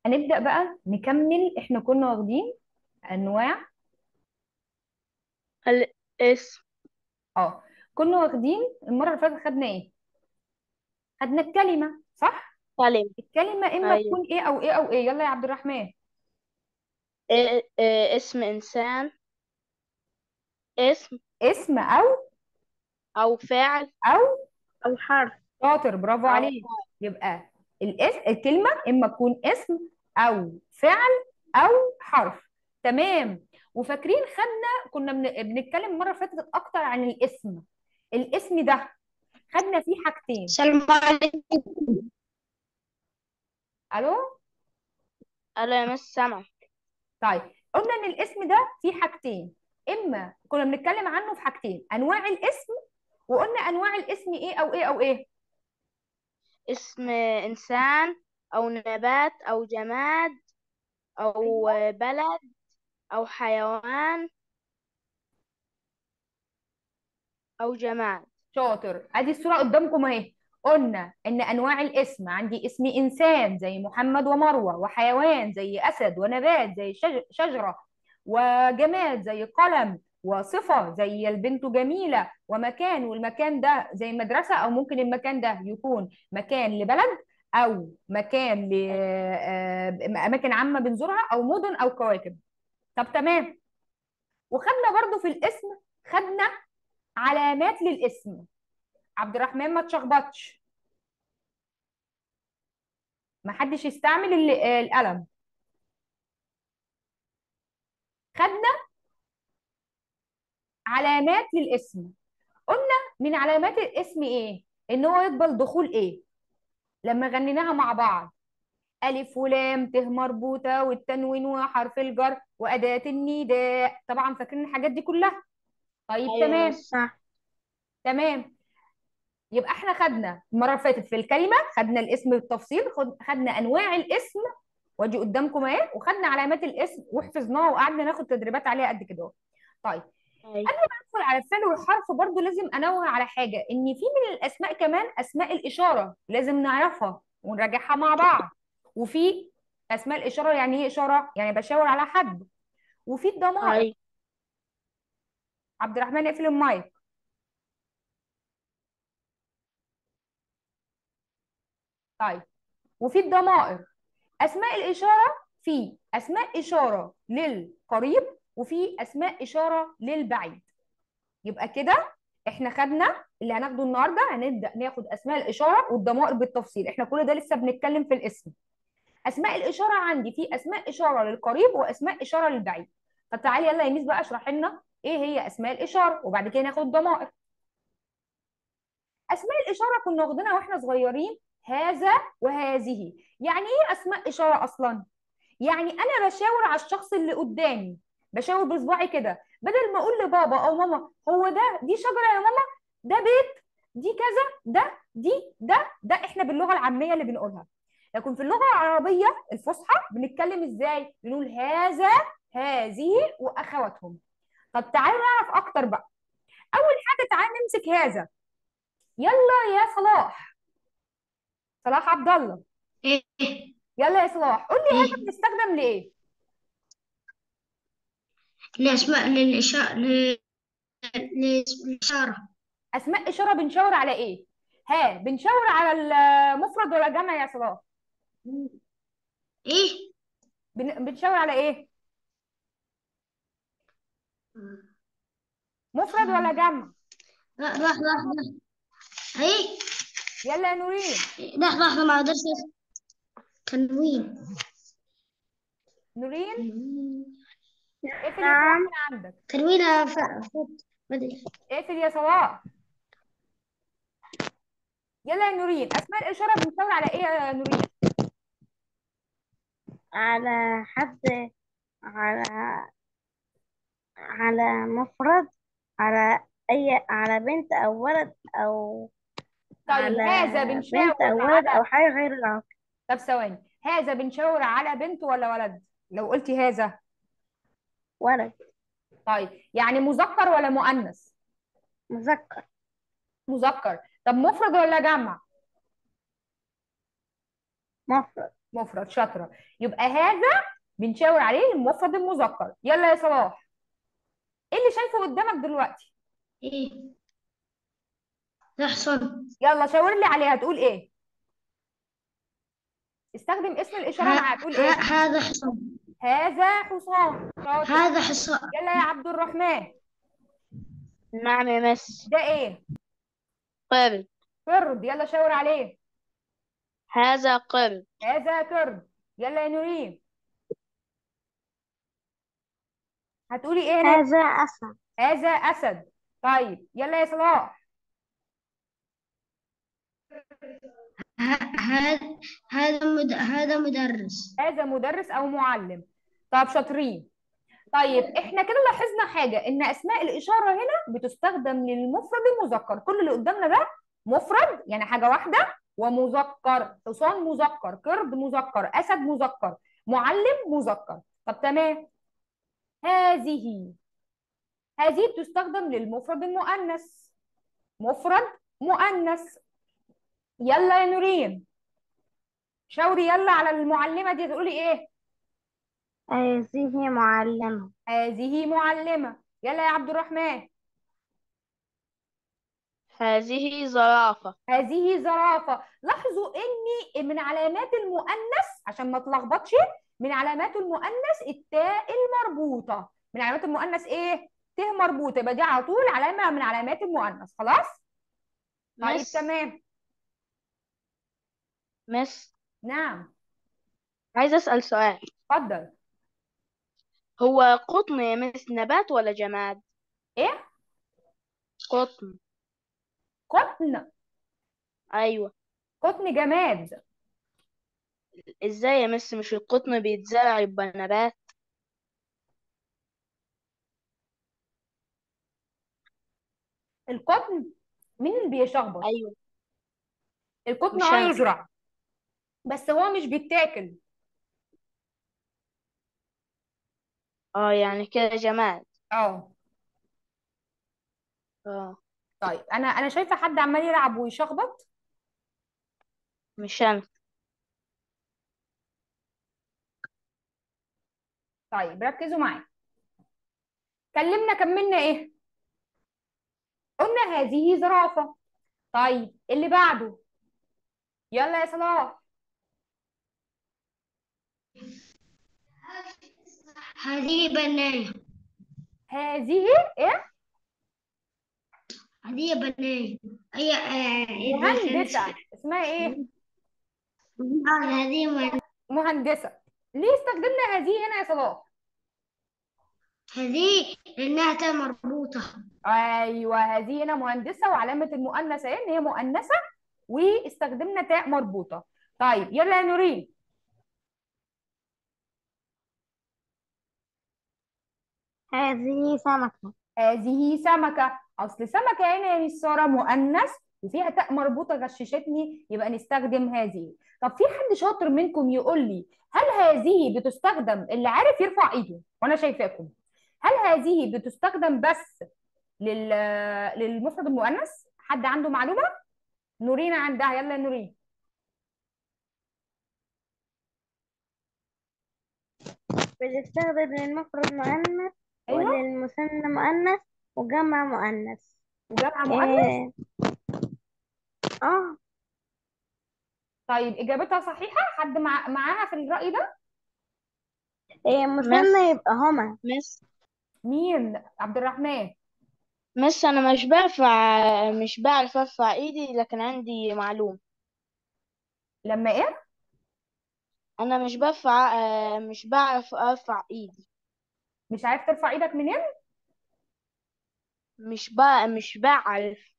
هنبدأ بقى نكمل احنا كنا واخدين انواع الاسم اه كنا واخدين المرة اللي فاتت خدنا ايه خدنا الكلمة صح كلمة الكلمة اما أيوة تكون ايه او ايه او ايه يلا يا عبد الرحمن إيه إيه اسم إنسان اسم اسم او أو فعل او أو حرف شاطر برافو أو عليك يبقى الاسم الكلمة اما تكون اسم او فعل او حرف تمام وفاكرين خدنا كنا بن- بنتكلم المرة اللي فاتت اكتر عن الاسم الاسم ده خدنا فيه حاجتين سلام عليكم الو ألو يا مس سمع طيب قلنا ان الاسم ده فيه حاجتين اما كنا بنتكلم عنه في حاجتين انواع الاسم وقلنا انواع الاسم ايه او ايه او ايه اسم إنسان أو نبات أو جماد أو ايوه بلد أو حيوان أو جماد شاطر ادي الصوره قدامكم اهي قلنا ان انواع الاسم عندي اسم انسان زي محمد ومروه وحيوان زي اسد ونبات زي شج- شجره وجماد زي قلم وصفه زي البنت جميله ومكان والمكان ده زي مدرسه او ممكن المكان ده يكون مكان لبلد او مكان لاماكن عامه بنزورها او مدن او كواكب طب تمام وخدنا برضو في الاسم خدنا علامات للاسم عبد الرحمن ما تشخبطش ما حدش يستعمل ال- القلم خدنا علامات للاسم قلنا من علامات الاسم ايه ان هو يقبل دخول ايه لما غنيناها مع بعض الف ولام ت مربوطه والتنوين وحرف الجر واداه النداء طبعا فاكرين الحاجات دي كلها طيب أيوة يا تمام مس صح تمام يبقى احنا خدنا المره اللي فاتت في الكلمه خدنا الاسم بالتفصيل خد- خدنا انواع الاسم وادي قدامكم اهي وخدنا علامات الاسم وحفظناها وقعدنا ناخد تدريبات عليها قد كده اهو. طيب أيوة قبل ما ادخل على الفعل والحرف برضو لازم انوه على حاجه ان في من الاسماء كمان اسماء الاشاره لازم نعرفها ونراجعها مع بعض وفي اسماء الاشاره يعني ايه اشاره يعني بشاور على حد وفي الضمائر أيوة عبد الرحمن اقفل المايك طيب وفي الضمائر اسماء الاشاره في اسماء اشاره للقريب وفي اسماء اشاره للبعيد يبقى كده احنا خدنا اللي هناخده النهارده هنبدا ناخد اسماء الاشاره والضمائر بالتفصيل احنا كل ده لسه بنتكلم في الاسم اسماء الاشاره عندي في اسماء اشاره للقريب واسماء اشاره للبعيد طب تعالي يلا يا ميس بقى اشرح لنا ايه هي اسماء الاشاره وبعد كده ناخد الضمائر اسماء الاشاره كنا واخدينها واحنا صغيرين هذا وهذه يعني ايه اسماء اشاره اصلا يعني انا بشاور على الشخص اللي قدامي بشاور بصباعي كده بدل ما اقول لبابا او ماما هو ده دي شجره يا ماما ده بيت دي كذا ده دي ده ده احنا باللغه العاميه اللي بنقولها لكن في اللغه العربيه الفصحى بنتكلم ازاي بنقول هذا هذه واخواتهم طب تعالوا نعرف اكتر بقى اول حاجه تعالى نمسك هذا يلا يا صلاح صلاح عبد الله ايه يلا يا صلاح قول لي هذا ايه بنستخدم لايه الأسماء للإشارة للإشارة اسماء اشاره بنشاور على ايه ها بنشاور على المفرد ولا جمع يا صلاح ايه بن- بنشاور على ايه مفرد ولا جمع لا لحظة لحظة ايه يلا يا نورين لحظة لحظة ما أقدرش أس- تنوين نورين اقفل يا صلاح نعم من عندك تنوين يا ف- فوت بدري اقفل يا صلاح يلا يا نورين اسماء الاشاره بنشاور على ايه يا نورين على حد على على مفرد على أي على بنت أو ولد أو طيب على هذا بنت بنشاور أو ولد على أو حاجة غير العاقل طب ثواني هذا بنشاور على بنت ولا ولد لو قلتي هذا ولد طيب يعني مذكر ولا مؤنث مذكر مذكر طب مفرد ولا جمع مفرد مفرد شاطرة يبقى هذا بنشاور عليه المفرد المذكر يلا يا صلاح ايه اللي شايفه قدامك دلوقتي إيه ده حصان يلا شاور لي عليها تقول ايه استخدم اسم الإشارة ه- معاها تقول ه- ايه هذا حصان هذا حصان شاطر هذا حصان يلا يا عبد الرحمن نعم يا مس ده ايه قرد قرد يلا شاور عليه هذا قرد هذا قرد يلا يا نورين هتقولي ايه هنا هذا أسد هذا أسد طيب يلا يا صلاح ه- هذا هذا مد... هذا مدرس هذا مدرس او معلم طب شاطرين طيب احنا كده لاحظنا حاجه ان اسماء الاشاره هنا بتستخدم للمفرد المذكر كل اللي قدامنا ده مفرد يعني حاجه واحده ومذكر حصان مذكر قرد مذكر اسد مذكر معلم مذكر طب تمام هذه هذه بتستخدم للمفرد المؤنث مفرد مؤنث يلا يا نورين شاوري يلا على المعلمه دي تقولي ايه هذه معلمة هذه معلمة يلا يا عبد الرحمن هذه زرافة هذه زرافة لاحظوا ان من علامات المؤنث عشان ما تلخبطش من علامات المؤنث التاء المربوطة من علامات المؤنث ايه ت مربوطة يبقى دي على طول علامة من علامات المؤنث خلاص طيب مس تمام مس نعم عايزة أسأل سؤال اتفضل هو قطن يا مس نبات ولا جماد ايه قطن قطن أيوة قطن جماد ازاي يا مس مش القطن بيتزرع يبقى نبات القطن مين اللي بيشخبط أيوة القطن مش اه أنا يزرع بس هو مش بيتاكل اه يعني كده جماد اه اه طيب انا انا شايفه حد عمال يلعب ويشخبط مش أنا طيب ركزوا معايا كلمنا كملنا ايه قلنا هذه زرافه طيب اللي بعده يلا يا صلاح هذه بناية هذه ايه هذه بناية هي آه، إذا مهندسه كانت اسمها ايه آه، هذه من- مهندسه ليه استخدمنا هذه هنا يا صلاح هذه لأنها تاء مربوطة ايوه هذه هنا مهندسه وعلامه المؤنث ايه ان هي مؤنثه واستخدمنا تاء مربوطه طيب يلا يا نورين هذه سمكة هذه سمكة أصل سمكة هنا يا مس سارة مؤنث وفيها تاء مربوطة غششتني يبقى نستخدم هذه طب في حد شاطر منكم يقول لي هل هذه بتستخدم اللي عارف يرفع ايده وأنا شايفاكم هل هذه بتستخدم بس لل... للمفرد المؤنث حد عنده معلومة نورين عندها يلا يا نورين بتستخدم للمفرد مؤنث أيوه وللمثنى مؤنث وجمع مؤنث وجمع مؤنث إيه. اه طيب إجابتها صحيحة حد مع... معاها في الرأي ده إيه مثنى مس يبقى هما مس مين عبد الرحمن مس أنا مش برفع مش بعرف أرفع إيدي لكن عندي معلومة لما إيه أنا مش برفع آه، مش بعرف أرفع إيدي مش عارف ترفع إيدك منين مش بقى مش بعرف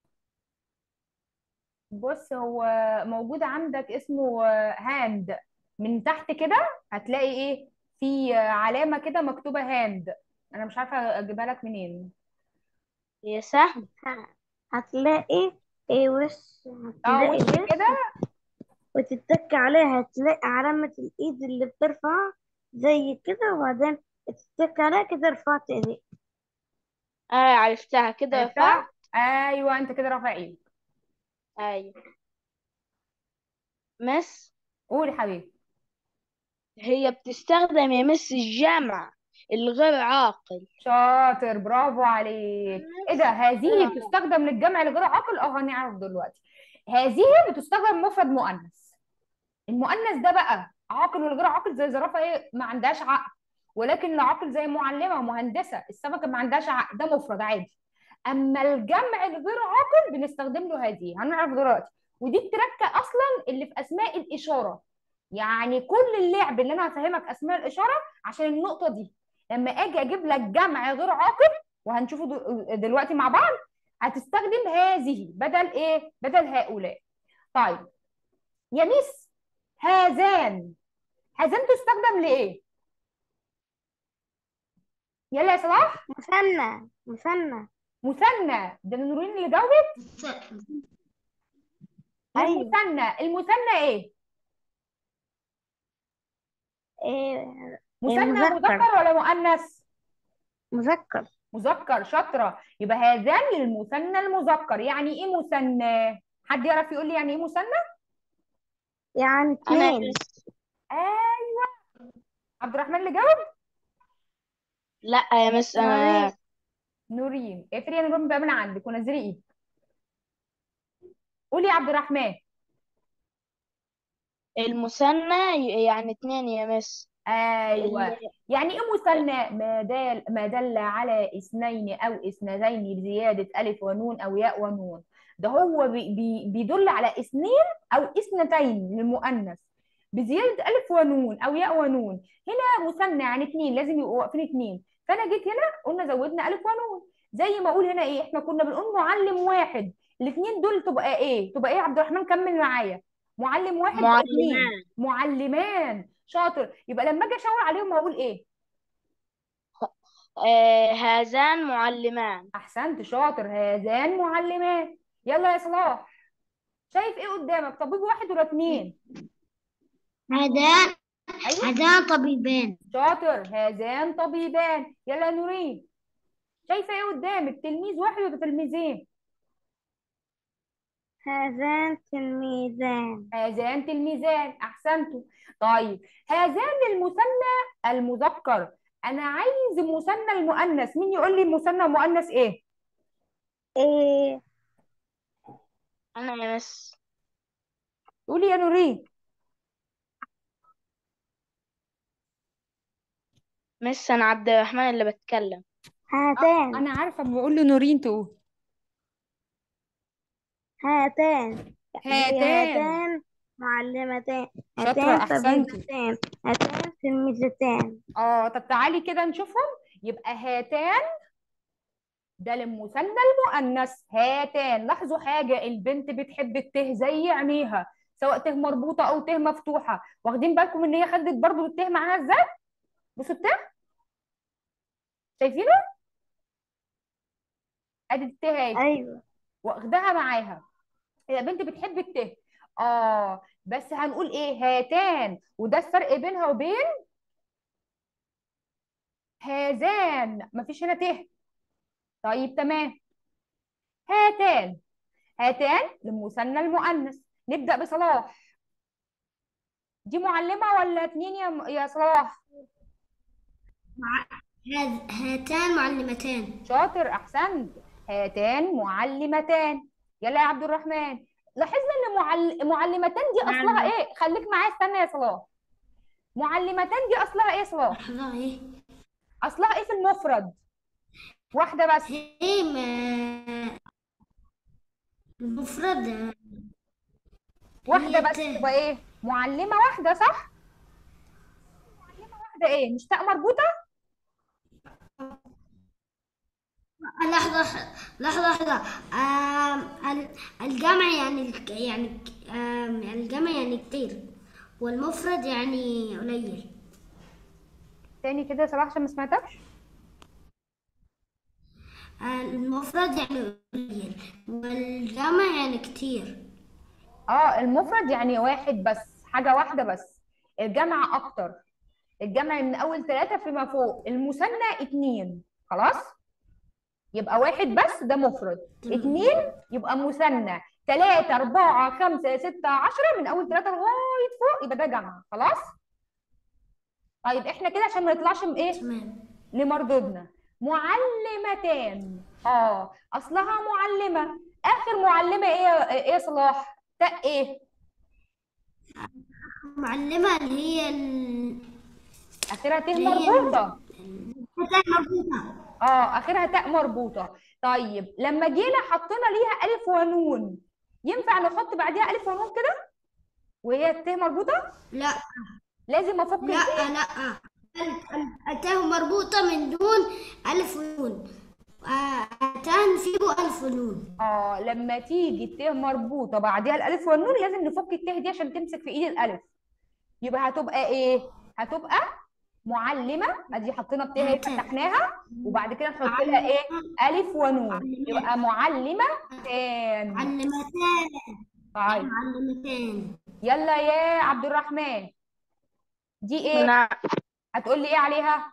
بص هو موجود عندك اسمه هاند من تحت كده هتلاقي ايه في علامة كده مكتوبة هاند انا مش عارفة اجيبها لك منين هي سهم ه- هتلاقي إيه وش اه هتلاقي وش وش كده وتتك عليها هتلاقي علامة الإيد اللي بترفع زي كده وبعدين تتك عليها كده رفعت إيديك اه عرفتها كده عرفتها رفعت ايوه انت كده رافع ايدك أيوة مس قول يا حبيبي هي بتستخدم يا مس الجمع الغير عاقل شاطر برافو عليك ايه ده هذه بتستخدم للجمع الغير عاقل اه هنعرف دلوقتي هذه بتستخدم مفرد مؤنث المؤنث ده بقى عاقل والغير عاقل زي زرافه ايه ما عندهاش عقل ولكن العاقل زي معلمه ومهندسه السمكه ما عندهاش عقل ده مفرد عادي اما الجمع الغير عاقل بنستخدم له هذه هنعرف دلوقتي ودي التركه اصلا اللي في اسماء الاشاره يعني كل اللعب اللي انا هفهمك اسماء الاشاره عشان النقطه دي لما اجي اجيب لك جمع غير عاقل وهنشوفه دل- دلوقتي مع بعض هتستخدم هذه بدل ايه بدل هؤلاء طيب يا ميس هذان هذان تستخدم لايه يلا يا صلاح مثنى مثنى مثنى ده نورين اللي جاوبت أيوة. المثنى المثنى ايه إيه مثنى مذكر. مذكر ولا مؤنث مذكر مذكر شاطرة يبقى هذان للمثنى المذكر يعني ايه مثنى حد يعرف يقول لي يعني ايه مثنى يعني انا يا اتنين مس ايوه عبد الرحمن اللي جاوب لا يا مس انا نورين. نورين افري يا نورين بقى من عندك ونزلي ايدك قولي يا عبد الرحمن المثنى يعني اتنين يا مس ايوه ال- يعني ايه مثنى ما دل ما دل على اثنين او اثنتين بزياده الف ونون او ياء ونون ده هو بي بي بيدل على اثنين او اثنتين للمؤنث بزياده الف ونون او ياء ونون هنا مثنى يعني اثنين لازم يبقوا واقفين اثنين فانا جيت هنا قلنا زودنا الف ونون زي ما اقول هنا ايه احنا كنا بنقول معلم واحد الاثنين دول تبقى ايه تبقى ايه يا عبد الرحمن كمل معايا معلم واحد بقى اثنين معلمان معلمان شاطر يبقى لما اجي اشاور عليهم هقول ايه آه هذان معلمان احسنت شاطر هذان معلمان يلا يا صلاح شايف ايه قدامك طبيب واحد ولا اتنين هذان ايوه هذان طبيبان شاطر هذان طبيبان يلا يا نورين شايفه ايه قدامك تلميذ واحد ولا تلميذين هذان تلميذان هذان تلميذان احسنتوا طيب هذان المثنى المذكر انا عايز مثنى المؤنث مين يقول لي مثنى مؤنث ايه إيه انا يا مس قولي يا نورين مس انا عبد الرحمن اللي بتكلم هاتان انا عارفه بقول له نورين تقول هاتان هاتان هاتان معلمتان شاطرة، هاتان أحسنتي. طبيبتان هاتان تلميذتان اه طب تعالي كده نشوفهم يبقى هاتان ده للمثنى المؤنث هاتان لاحظوا حاجة البنت بتحب الته زي عينيها سواء ته مربوطة أو ته مفتوحة واخدين بالكم إن هي خدت برضو الته معاها إزاي؟ بصوا الته شايفينه؟ أدي الته اهي أيوة واخدها معاها هي بنت بتحب الته اه بس هنقول ايه هاتان وده الفرق بينها وبين هذان مفيش هنا ته طيب تمام هاتان هاتان للمثنى المؤنث نبدأ بصلاح دي معلمة ولا اتنين يا يا صلاح هذ- هاتان معلمتان شاطر احسنت هاتان معلمتان يلا يا عبد الرحمن لاحظنا ان معل... معلمتان دي اصلها ايه خليك معايا استنى يا صلاح معلمتان دي اصلها ايه يا صلاح لحظة ايه اصلها ايه في المفرد واحدة بس ايه ما المفرد واحدة بس هي ت. تبقى ايه معلمة واحدة صح معلمة واحدة ايه مش تاء مربوطة لحظة لحظة لحظة آم، ال- الجمع يعني الك- يعني ك- آم، الجمع يعني كتير والمفرد يعني قليل تاني كده يا صلاح عشان ما سمعتكش آه، المفرد يعني قليل والجمع يعني كتير اه المفرد يعني واحد بس حاجة واحدة بس الجمع اكتر الجمع من اول ثلاثة فيما فوق المثنى اتنين خلاص يبقى واحد بس ده مفرد اتنين يبقى مثنى تلاتة أربعة خمسة ستة عشرة من أول تلاتة لغاية فوق يبقى ده جمع خلاص طيب احنا كده عشان ما نطلعش من ايه تمام لمردودنا معلمتان اه اصلها معلمة اخر معلمة ايه يا- ايه يا صلاح تاء ايه معلمة اللي هي ال... اخرها ت اللي هي مربوطة الفتاة مربوطة اه اخرها تاء مربوطة طيب لما جينا حطينا ليها الف ونون ينفع نحط بعديها الف ونون كده وهي ت مربوطة لا لازم افك لا الايه لا ال- ال- التاء مربوطة من دون ألف ونون آه، تان فيه ألف ونون اه لما تيجي الت مربوطة بعديها الالف والنون لازم نفك الت دي عشان تمسك في ايد الالف يبقى هتبقى ايه هتبقى معلمة ادي حطينا الت اهي هت- فتحناها وبعد كده نحط لها ايه الف ونون يبقى معلمة تان معلمتان طيب معلمتان يلا يا عبد الرحمن دي ايه نعم هتقول لي ايه عليها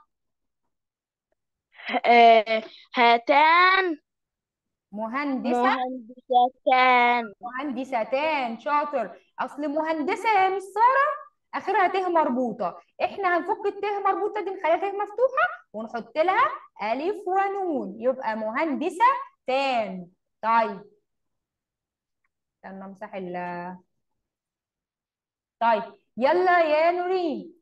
آه، هاتان مهندسة مهندستان مهندستان شاطر اصل مهندسة يا مس سارة اخرها ت مربوطة احنا هنفك الت مربوطة دي نخليها ت مفتوحة ونحط لها الف ونون يبقى مهندسة تان طيب استنى امسح ال طيب يلا يا نورين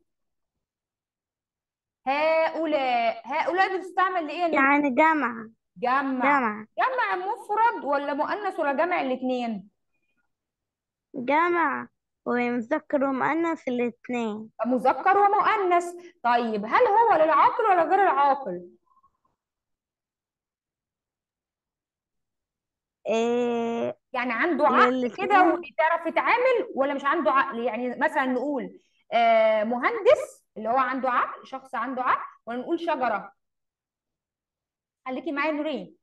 هؤلاء هؤلاء بتستعمل لايه يا نورين؟ يعني جمع جمع جمع جمع مفرد ولا مؤنث ولا جمع الاثنين جمع ومذكر ومؤنث الاثنين مذكر ومؤنث طيب هل هو للعاقل ولا غير العاقل إيه يعني عنده عقل للاثنين. كده وبيعرف يتعامل ولا مش عنده عقل يعني مثلا نقول آه مهندس اللي هو عنده عقل شخص عنده عقل ولا نقول شجرة خليكي معايا يا نورين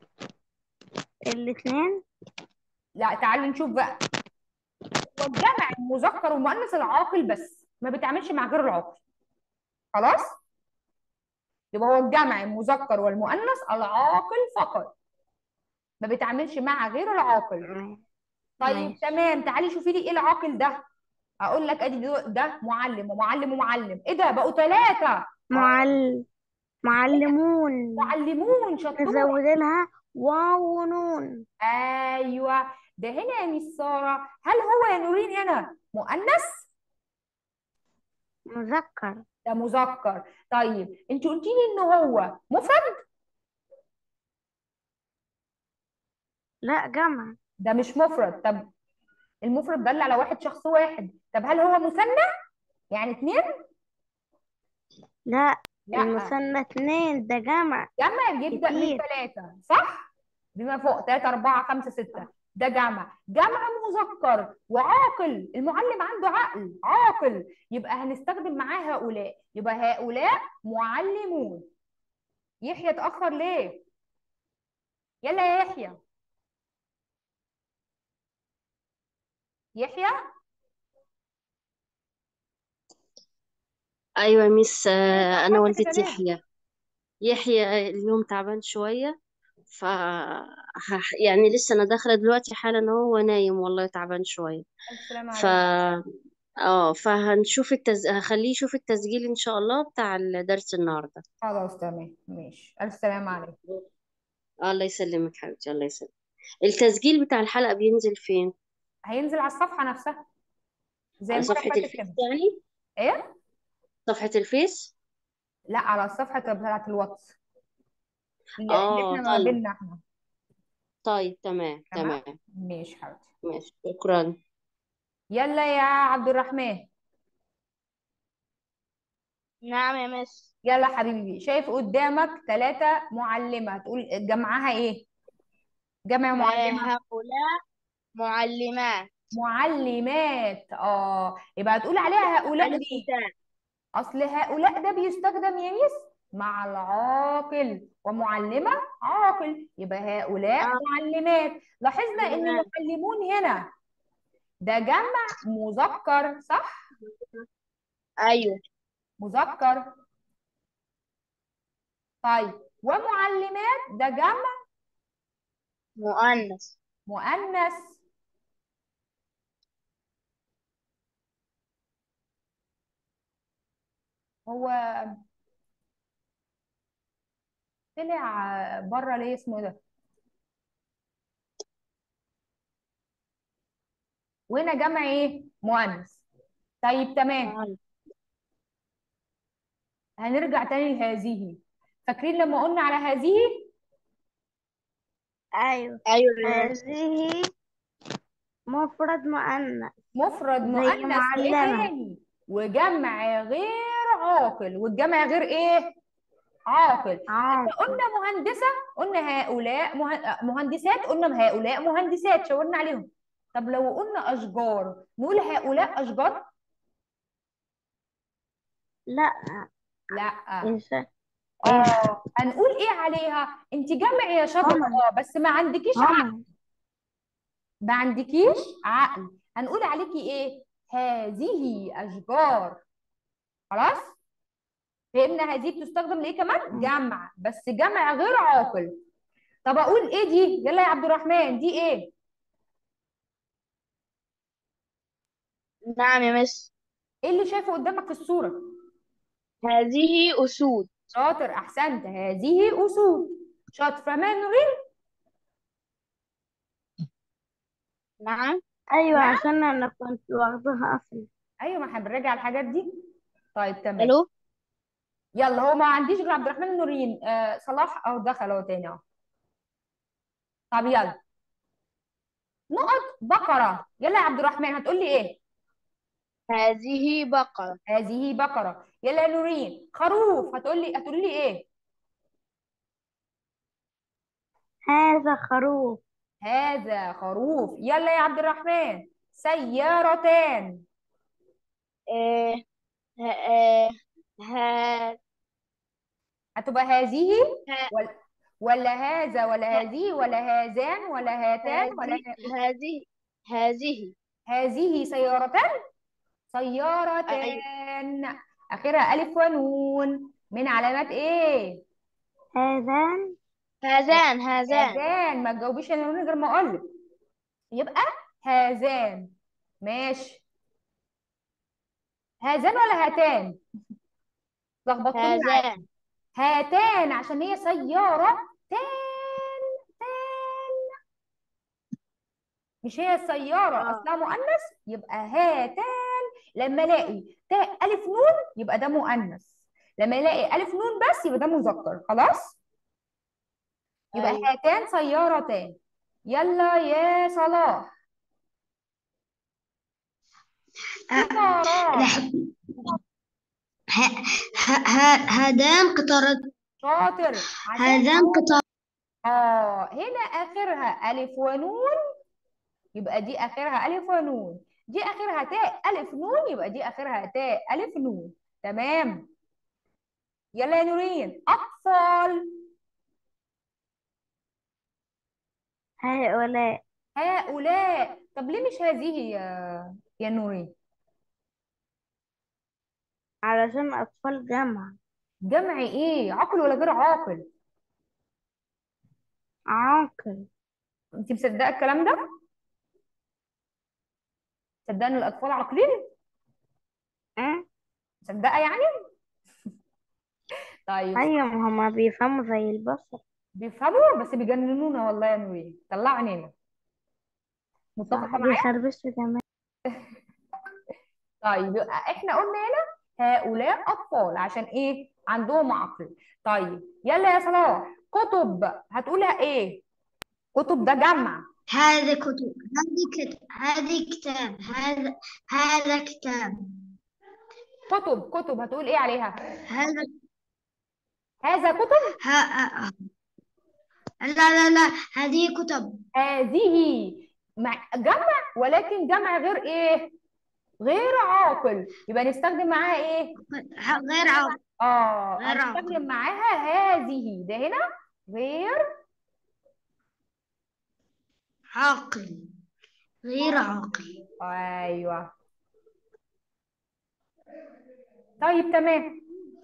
الاثنين لا تعالوا نشوف بقى هو الجمع المذكر والمؤنث العاقل بس ما بيتعاملش مع غير العاقل خلاص يبقى هو الجمع المذكر والمؤنث العاقل فقط ما بيتعاملش مع غير العاقل تمام طيب ماشي. تمام تعالي شوفي لي ايه العاقل ده اقول لك ادي دو- ده معلم ومعلم ومعلم ايه ده بقوا ثلاثة معل معلمون معلمون شطور نزود لها واو ونون ايوه ده هنا يا ميس سارة هل هو يا نورين هنا مؤنث مذكر ده مذكر طيب انت قلتي لي ان هو مفرد لا جمع ده مش مفرد طب المفرد دل على واحد شخص واحد طب هل هو مثنى يعني اتنين لا لا المثنى اثنين ده جمع جمع بيبدأ من كتير. ثلاثة صح بما فوق ثلاثة أربعة خمسة ستة ده جمع جمع مذكر وعاقل المعلم عنده عقل عاقل يبقى هنستخدم معاه هؤلاء يبقى هؤلاء معلمون يحيى اتأخر ليه يلا يا يحيى يحيى ايوه ميس آه، ينفع انا حد والدة كده ليه؟ يحيى يحيى اليوم تعبان شويه ف ه- يعني لسه انا داخله دلوقتي حالا هو نايم والله تعبان شويه ألف سلامة ف عليك اه فهنشوف التز... هخليه يشوف التسجيل ان شاء الله بتاع الدرس النهارده خلاص تمام ماشي ألف سلامة عليك الله يسلمك حبيبتي الله يسلمك التسجيل بتاع الحلقه بينزل فين هينزل على الصفحة نفسها زي على المرة صفحه اللي فاتت الفيس كده يعني إيه؟ صفحه الفيس لا على الصفحة بتاعت الواتس اللي اللي اه احنا ما طيب بيننا احنا طيب تمام تمام تمام ماشي حبيبتي ماشي شكرا يلا يا عبد الرحمن نعم يا مس يلا حبيبي شايف قدامك ثلاثة معلمة هتقول جمعها ايه جمع آه، معلمة هؤلاء معلمات معلمات اه يبقى هتقول عليها هؤلاء ألف دي وتاء اصل هؤلاء ده بيستخدم يا ميس مع العاقل ومعلمة عاقل يبقى هؤلاء آه، معلمات لاحظنا ان معلمات معلمون هنا ده جمع مذكر صح أيوه مذكر طيب ومعلمات ده جمع مؤنث مؤنث هو طلع بره ليه اسمه إيه ده وهنا جمع ايه مؤنث طيب تمام معلم. هنرجع تاني لهذه فاكرين لما قلنا على هذه أيوة ايوه يا مس. هذه مفرد مؤنث مفرد زي مؤنث وايه معلمة تاني وجمع غير عاقل والجمع غير ايه عاقل عاقل قلنا مهندسة قلنا هؤلاء مه- مهندسات قلنا هؤلاء مهندسات شاورنا عليهم طب لو قلنا أشجار نقول هؤلاء أشجار لا لا إنسان اه هنقول ايه عليها انت جمع يا شجرة قمر اه بس ما عندكيش عقل قمر ما عندكيش عقل هنقول عليكي ايه هذه أشجار خلاص فهمنا هذه بتستخدم لإيه كمان جمع بس جمع غير عاقل طب اقول ايه دي يلا يا عبد الرحمن دي ايه نعم يا مس ايه اللي شايفه قدامك في الصورة هذه أسود شاطر احسنت هذه اسود شاطر فمان نورين نعم أيوة نعم عشان أنا كنت واخدها أصلا ايوه ما احنا بنراجع الحاجات دي طيب تمام الو يلا هو ما عنديش غير عبد الرحمن نورين آه صلاح اهو دخل اهو تاني اهو طب يلا نقط بقرة يلا يا عبد الرحمن هتقول لي ايه هذه بقرة هذه بقرة يلا يا نورين خروف هتقول لي هتقول لي ايه هذا خروف هذا خروف يلا يا عبد الرحمن سيارتان آه ه- آه ه- هتبقى هذه ه- ولا ولا هذا ولا ه- هذه ولا هذان ولا هاتان ولا هذه ه- هذه هذه هذه سيارتان أيوة سيارتان آخرها ألف ونون من علامات إيه؟ هذان هذان هذان هذان ما تجاوبيش يا نورين غير ما أقول لك يبقى هذان ماشي هذان ولا هاتان؟ لخبطتوني معايا هذان هاتان عشان هي سيارة تان تان مش هي السيارة اه أصلها مؤنث يبقى هاتان لما الاقي تاء ألف نون يبقى ده مؤنث لما الاقي ألف نون بس يبقى ده مذكر خلاص يبقى أيوة هاتان سيارتان يلا يا صلاح قطارات هذان قطارات شاطر عشان هذان قطار اه هنا آخرها ألف ونون يبقى دي آخرها ألف ونون دي آخرها تاء ألف نون يبقى دي آخرها تاء ألف نون تمام يلا يا نورين أطفال هؤلاء هؤلاء طب ليه مش هذه يا يا نورين علشان أطفال جمع جمع ايه عاقل ولا غير عاقل عاقل انت مصدقه الكلام ده مصدقه ان الاطفال عاقلين أه؟ مصدقه يعني طيب أيوة ما هما بيفهموا زي البشر بيفهموا بس بيجننونا والله يا نورين طلع عينينا متفقه صح معايا بيخربشوا كمان طيب يبقى احنا قلنا هنا هؤلاء اطفال عشان ايه عندهم عقل طيب يلا يا صلاح كتب هتقولها ايه كتب ده جمع هذا كتب هذه كتاب هذه كتاب هذا هذا كتاب كتب كتب هتقول ايه عليها هذا هذا كتب ها لا لا لا هذه كتب هذه مع جمع ولكن جمع غير ايه غير عاقل يبقى نستخدم معاها ايه غير عاقل اه غير عاقل هنستخدم معاها هذه ده هنا غير عاقل غير عاقل ايوه طيب تمام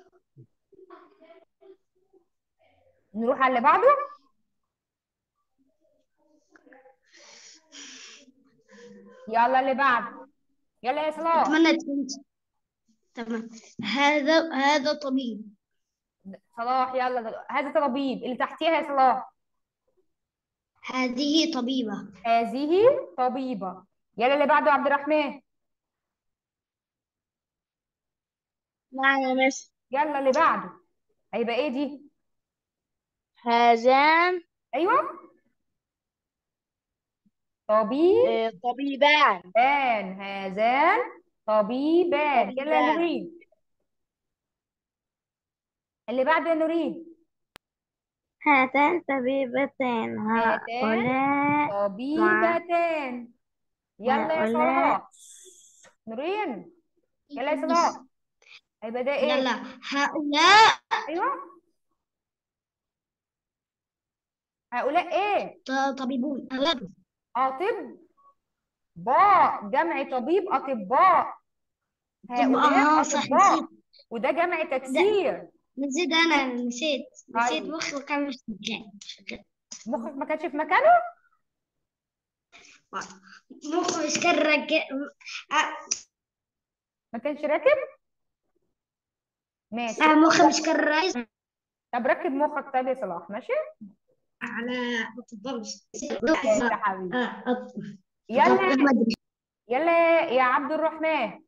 نروح على اللي بعده يلا اللي بعده يلا يا صلاح أتمنى تكون تمام هذا هذا طبيب صلاح يلا هذا طبيب اللي تحتيها يا صلاح هذه طبيبة هذه طبيبة يلا اللي بعده عبد الرحمن نعم يا مس يلا اللي بعده هيبقى ايه دي هذان ايوه طبيب آه، طبيبان بان هذان طبيبان يلا يا طبيبان نورين اللي بعده يا نورين هاتان طبيبتان هاتان هؤلاء مع طبيبتان يلا يا هؤلاء صلاح نورين يلا يا صلاح هيبقى ده ايه يلا هؤلاء ايوه هؤلاء ايه ط- طبيبون هؤلاء اطباء جمع طبيب اطباء طب هؤلاء اه صح اطباء نسيت وده جمع لا تكسير نسيت انا نسيت نسيت طيب مخي كان مش شغال شغال. مخك ما كانش في مكانه مخي مش كان رجع ما كانش راكب ماشي آه مخي مش كان رايز طب ركب مخك طيب يا صلاح ماشي على الضرس ماشي يا حبيبي اه أط- يلا أحمد يلا يا عبد الرحمن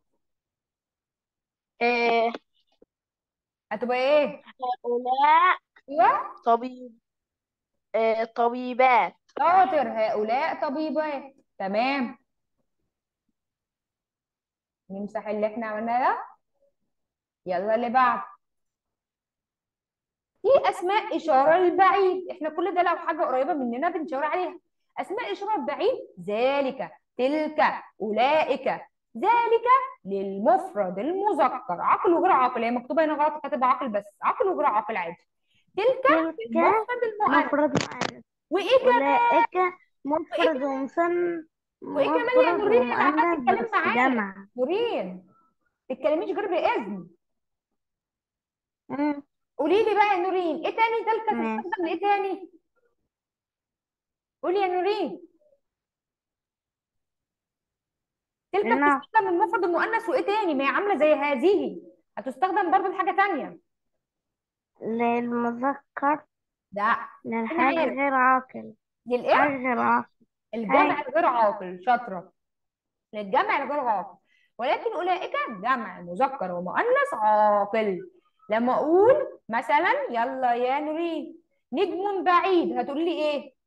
آه، هتبقى ايه هؤلاء ايوه طبيب آه، طبيبات شاطر هؤلاء طبيبات تمام نمسح اللي احنا عملناه ده يلا اللي بعد في اسماء اشاره للبعيد احنا كل ده لو حاجه قريبه مننا بنشاور عليها اسماء اشاره للبعيد ذلك تلك اولئك ذلك للمفرد المذكر عاقل وغير عاقل هي مكتوبه هنا غلط كاتبه عاقل بس عاقل وغير عاقل عادي تلك تلك المفرد المؤنث مفرد مؤنث وايه كمان أولئك مفرد ومثنى وايه كمان يا مفرد نورين انا عماله ومؤنث تتكلم بس معايا جمع نورين ما تتكلميش غير باذن مم. قولي لي بقى يا نورين ايه تاني تلك تمام تستخدم لايه تاني قولي يا نورين تلك نعم بتستخدم المفرد المؤنث وايه تاني ما هي عامله زي هذه هتستخدم برضه لحاجه تانية للمذكر ده انا للحاجة عارف غير عاقل للايه حاجة غير عاقل الجمع أي الغير عاقل شاطره للجمع الغير عاقل ولكن اولئك جمع مذكر ومؤنث عاقل لما اقول مثلا يلا يا نورين نجم بعيد هتقولي لي ايه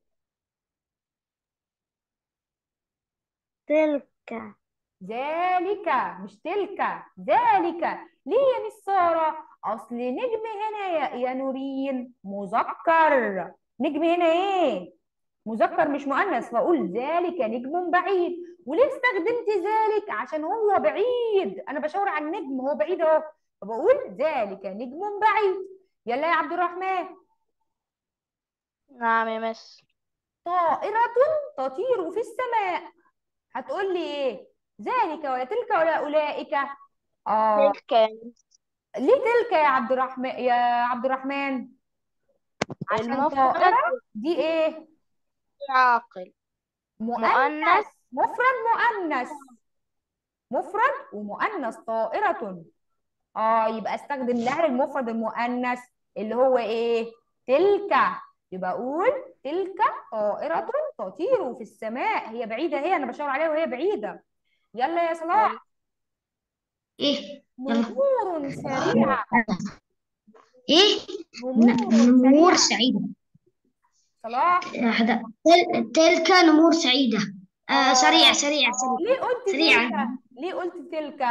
تلك ذلك مش تلك ذلك ليه يا مس ساره اصل نجم هنا يا, يا نورين مذكر نجم هنا ايه مذكر مش مؤنث فاقول ذلك نجم بعيد وليه استخدمت ذلك عشان هو بعيد انا بشاور على النجم هو بعيد اهو فبقول ذلك نجم بعيد يلا يا عبد الرحمن نعم يا مس طائرة تطير في السماء هتقول لي ايه ذلك ولا تلك ولا اولئك اه تلك يا مس. ليه تلك يا عبد الرحمن يا عبد الرحمن عشان المفرد طائرة دي ايه عاقل مؤنث مؤنث مفرد مؤنث مفرد ومؤنث طائرة اه يبقى استخدم لها المفرد المؤنث اللي هو ايه تلك يبقى اقول تلك طائرة تطير في السماء هي بعيدة هي انا بشاور عليها وهي بعيدة يلا يا صلاح ايه يلا نمور سريعة ايه نمور ن- نمور سريعة سعيدة صلاح هذا تل- تلك نمور سعيدة آه اه سريع سريع سريع ليه قلت سريعة تلك ليه قلت تلك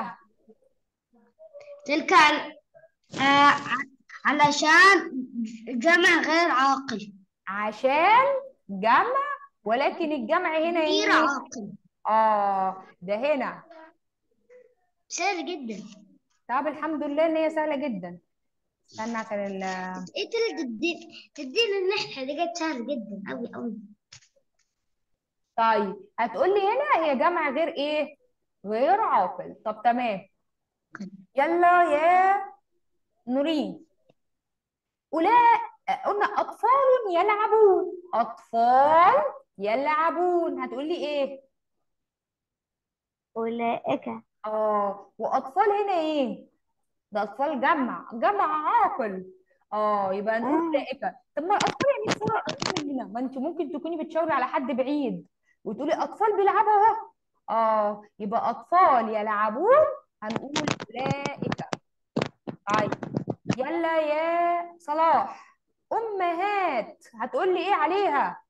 تلك عل- آه ع- علشان جمع غير عاقل عشان جمع ولكن الجمع هنا غير ايه عاقل اه ده هنا سهل جدا طب الحمد لله ان هي سهله جدا استنى عشان ال ايه تلك تدي تدينا النحلة دي جت سهل جدا أوي أوي طيب هتقول لي هنا هي جمع غير ايه غير عاقل طب تمام يلا يا نورين أولئك قلنا أطفال يلعبون أطفال يلعبون هتقول لي إيه أولئك اه واطفال هنا ايه ده اطفال جمع جمع عاقل اه يبقى نقول آه اولئك طب ما الاطفال يعني صورة اطفال هنا ما انت ممكن تكوني بتشاوري على حد بعيد وتقولي اطفال بيلعبوا اهو اه يبقى اطفال يلعبون هنقول اولئك طيب يلا يا صلاح امهات هتقولي ايه عليها